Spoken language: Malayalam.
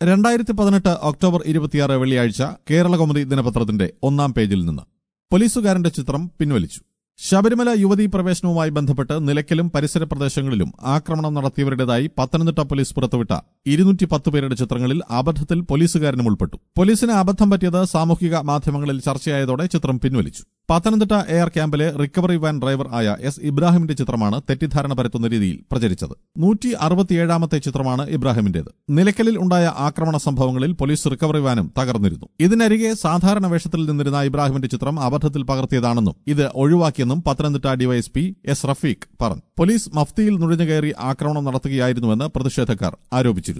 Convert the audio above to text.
രണ്ടായിരത്തി പതിനെട്ട് ഒക്ടോബർ ഇരുപത്തിയാറ് വെള്ളിയാഴ്ച കേരള കൗമുദി ദിനപത്രത്തിന്റെ ഒന്നാം പേജിൽ നിന്ന് പോലീസുകാരന്റെ ചിത്രം പിൻവലിച്ചു ശബരിമല യുവതീ പ്രവേശനവുമായി ബന്ധപ്പെട്ട് നിലയ്ക്കലും പരിസര പ്രദേശങ്ങളിലും ആക്രമണം നടത്തിയവരുടേതായി പത്തനംതിട്ട പോലീസ് പുറത്തുവിട്ട ഇരുന്നൂറ്റി പത്ത് പേരുടെ ചിത്രങ്ങളിൽ അബദ്ധത്തിൽ പോലീസുകാരനും ഉൾപ്പെട്ടു പോലീസിന് അബദ്ധം പറ്റിയത് സാമൂഹിക മാധ്യമങ്ങളിൽ ചർച്ചയായതോടെ ചിത്രം പിൻവലിച്ചു പത്തനംതിട്ട എയർ ക്യാമ്പിലെ റിക്കവറി വാൻ ഡ്രൈവർ ആയ എസ് ഇബ്രാഹിമിന്റെ ചിത്രമാണ് തെറ്റിദ്ധാരണ പരത്തുന്ന രീതിയിൽ പ്രചരിച്ചത് നൂറ്റി അറുപത്തിയേഴാമത്തെ ചിത്രമാണ് ഇബ്രാഹിമിന്റേത് നിലയ്ക്കലിൽ ഉണ്ടായ ആക്രമണ സംഭവങ്ങളിൽ പോലീസ് റിക്കവറി വാനും തകർന്നിരുന്നു ഇതിനരികെ സാധാരണ വേഷത്തിൽ നിന്നിരുന്ന ഇബ്രാഹിമിന്റെ ചിത്രം അബദ്ധത്തിൽ പകർത്തിയതാണെന്നും ഇത് ഒഴിവാക്കിയെന്നും പത്തനംതിട്ട ഡിവൈഎസ്പി എസ് റഫീഖ് പറഞ്ഞു പോലീസ് മഫ്തിയിൽ നുഴഞ്ഞുകയറി ആക്രമണം നടത്തുകയായിരുന്നുവെന്ന് പ്രതിഷേധക്കാർ ആരോപിച്ചിരുന്നു